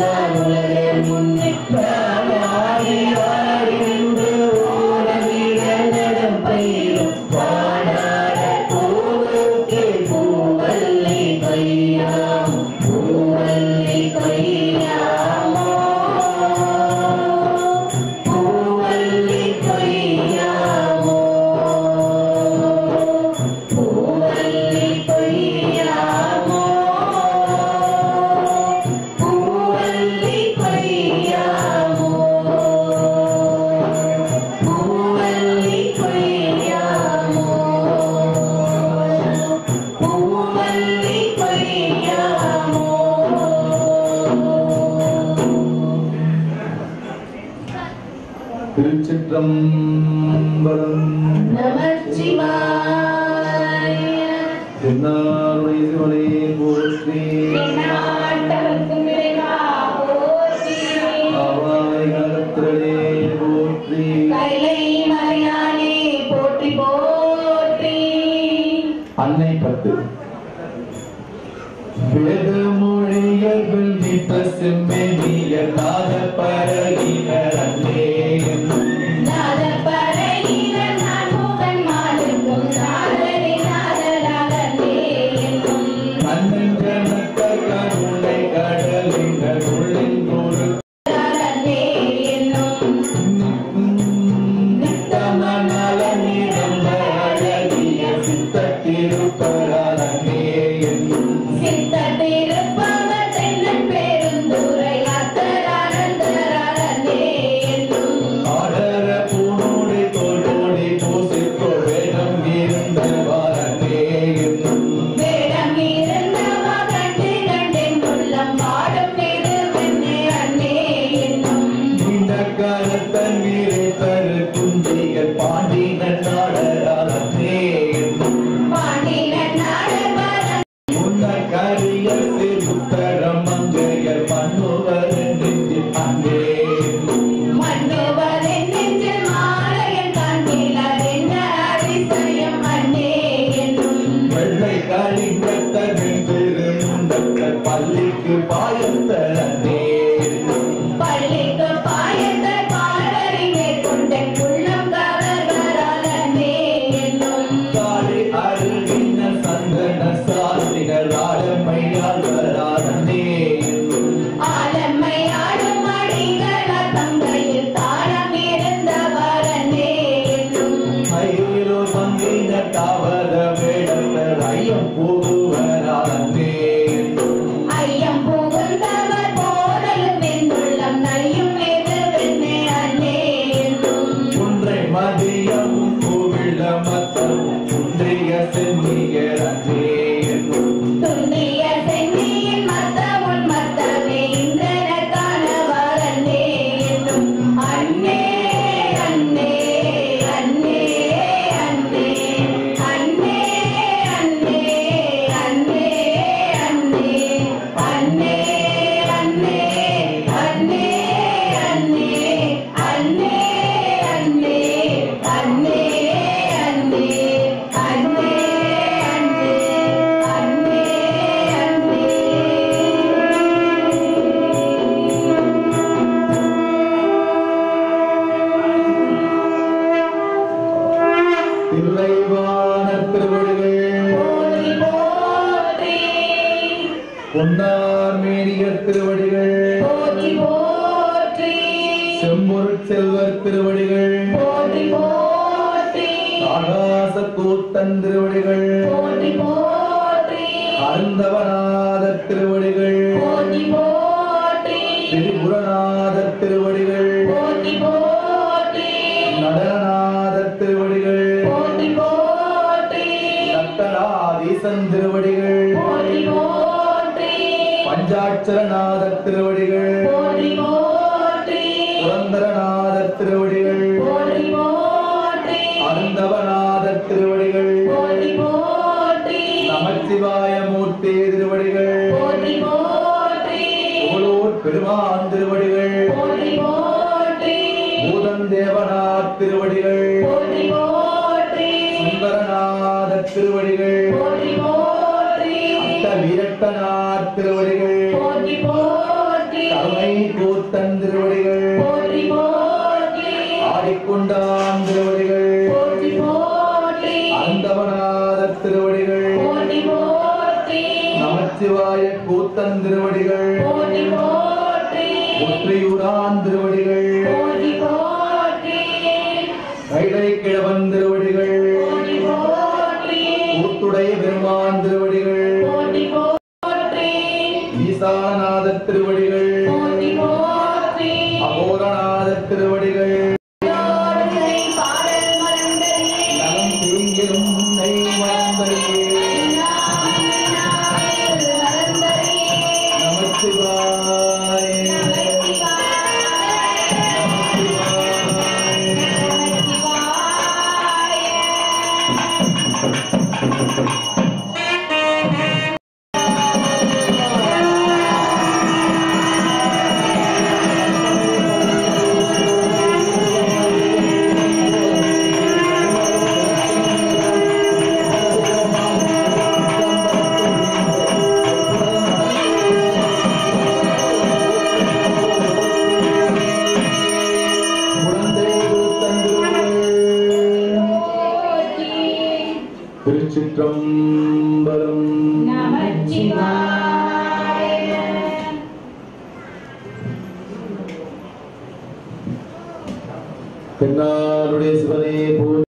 நான் உலகை முன்னிட்டாடி ஆடின்று ஓரமிட நடப்பயிரும் பாடாத பூவுக்கே பூவல்லி கையாம் பூவல்லி கையாமோ பூவல்லி கையாமோ பூவல்லி கையாமோ பூவல்லி கையாமோ பூவல்லி கையாமோ பூவல்லி கையாமோ திருச்சிற்றம்பலம் நமச்சிவாய தென்னாருடைய சிவனே போற்றி நாட்டவர்க்கும் இறைவா போற்றி ஆவாய் நலத்திரளே போற்றி கைலை மலையானே போற்றி போற்றி அன்னை பத்து வேத மொழியல் வெள்ளித்த செம்மெனிய நாத பரகினர் அன்னே நாதப்பறையில நான் முகன் மாலுக்கும் நாதரே நாதராகனே என்னும் அண்ணன் ஜனத்த கருணை கடலினர் உள்ளின்றோடு நாதரே என்னும் நித்தமனல நிரம்ப அழகிய சித்த திருப்பரே என்னும் சித்தத்திருப்பவர் தென்னன் பெருந்துரை அத்தரானந்தராகனே என்னும் ஆடர பூனோடி தோளோடி பூசிக்கோ வேடம் இருந்த வாரனே என்னும் வேடம் இருந்தவா கண்டு கண்டேன் உள்ளம் பாடும் பெருவெண்ணே அண்ணே என்னும் நீண்ட காலத்தன் வீரை தரு குஞ்சிகள் பாண்டின நாடரானே என்னும் பாண்டியன் நாடவரன் முன்ன கரிய திருத்தரம் மங்கையர் மன்னுவர் நெஞ்சில் அங்கே என்னும் மன்னவரின் நெஞ்சில் மாலையன் காண்கிறார் என்ன அதிசயம் அண்ணே என்னும் வெள்ளை காளிங்கத்தன் திருமுண்டத்த பள்ளிக்கு பாயத்தனே பள்ளிக்கு பாயத்தை பாடறி மேற்கொண்ட உள்ளம் கவர்வரால் அண்ணே என்னும் காளி அருகின சந்தன சாலிகள் ஆடமையால் வராதனே ஆலம்மை ஆடும் அடிகளா தங்கையில் தாளம் இருந்தவர் அண்ணே என்னும் ஐயோ மங்கின தாவர வேடத்தர் ஐயம் போகுவராதனே ஐயம் புகுந்தவர் போதலும் வெண்ணுள்ளம் நையும் எதிர்வெண்ணே அண்ணே என்னும் ஒன்றை மதியம் கோவில மத்தம் ஒன்றிய சென்னியரே துன்னிய சென்னியின் மத்தமுன் மத்தமே இந்திரனுக்கான வரன்னே என்னும் அண்ணே அண்ணே அண்ணே அண்ணே அண்ணே அண்ணே அண்ணே அண்ணே அண்ணே அண்ணே அண்ணே அண்ணே அண்ணே அண்ணே அண்ணே அண்ணே அண்ணே அண்ணே தில்லைவான திருவடிகள் போற்றி போற்றி பொன்னார் மேனியர் திருவடிகள் போற்றி போற்றி செம்பொருட் செல்வர் திருவடிகள் போற்றி போற்றி ஆகாச கூத்தன் திருவடிகள் போற்றி போற்றி அருந்தவநாத திருவடிகள் போற்றி போற்றி திரிபுரநாத திருவடிகள் போற்றி போற்றி நடனநாத திருவடிகள் போற்றி போற்றி நட்டராதீசன் திருவடிகள் போற்றி போற்றி பஞ்சாட்சரநாத திருவடிகள் போற்றி போற்றி புரந்தரநாத திருவடிகள் போற்றி போற்றி அருந்தவநாத திருவடிகள் போற்றி போற்றி நமச்சிவாய மூர்த்தி திருவடிகள் போற்றி போற்றி ஓலூர் பெருமான் திருவடிகள் போற்றி போற்றி பூதன் தேவநாத் திருவடிகள் போற்றி போற்றி சுந்தரநாத திருவடிகள் போற்றி போற்றி அட்ட வீரட்டநாத் திருவடிகள் போற்றி போற்றி கருணை திருத்தன் திருவடிகள் போற்றி போற்றி ஒற்றையூரான் திருவடிகள் போற்றி போற்றி கைலை கிழவன் திருவடிகள் போற்றி போற்றி கூத்துடைய பெருமான் திருவடிகள் போற்றி போற்றி ஈசானநாத திருவடிகள் போற்றி போற்றி அகோரநாத திருவடிகள் யோடுகை பாடல் மறந்தே நலம் தீங்கிலும் உன்னை மறந்தறியே நாயல் மறந்தே நமச்சிவாய குழந்தை திருத்தன் திருவடிகள் திருச்சிற்றம்பலம் தென்னாடுடைய சிவனே போ